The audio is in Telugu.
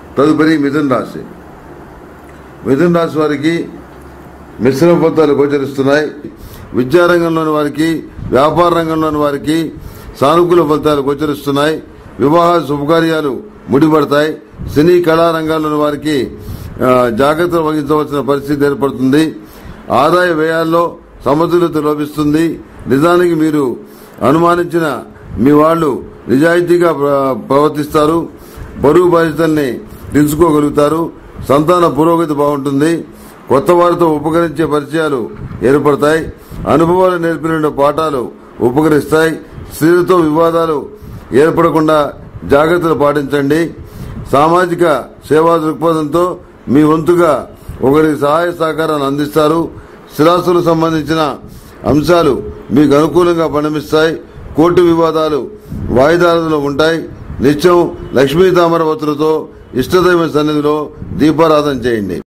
తదుపరి మిథున్ రాశి మిథున్ రాశి వారికి మిశ్రమ ఫలితాలు గోచరిస్తున్నాయి విద్యారంగంలోని వారికి వ్యాపార రంగంలోని వారికి సానుకూల ఫలితాలు గోచరిస్తున్నాయి వివాహ శుభకార్యాలు ముడిపడతాయి సినీ కళా రంగాల్లోని వారికి ఆ, జాగ్రత్తలు వహించవలసిన పరిస్థితి ఏర్పడుతుంది ఆదాయ వ్యయాల్లో సమతుల్యత లోపిస్తుంది నిజానికి మీరు అనుమానించిన మీ వాళ్ళు నిజాయితీగా ప్ర- ప్రవర్తిస్తారు బరువు బాధ్యతల్ని తెలుసుకోగలుగుతారు సంతాన పురోగతి బాగుంటుంది కొత్త వారితో ఉపకరించే పరిచయాలు ఏర్పడతాయి అనుభవాలు నేర్పిన పాఠాలు ఉపకరిస్తాయి స్త్రీలతో వివాదాలు ఏర్పడకుండా జాగ్రత్తలు పాటించండి సామాజిక సేవా దృక్పథంతో మీ వంతుగా ఒకరికి సహాయ సహకారాలు అందిస్తారు స్థిరాస్తులకు సంబంధించిన అంశాలు మీకు అనుకూలంగా పరిణమిస్తాయి కోర్టు వివాదాలు వాయిదాలలో ఉంటాయి నిత్యం లక్ష్మీ తామర వత్తులతో ఇష్టదైవ సన్నిధిలో దీపారాధన చేయండి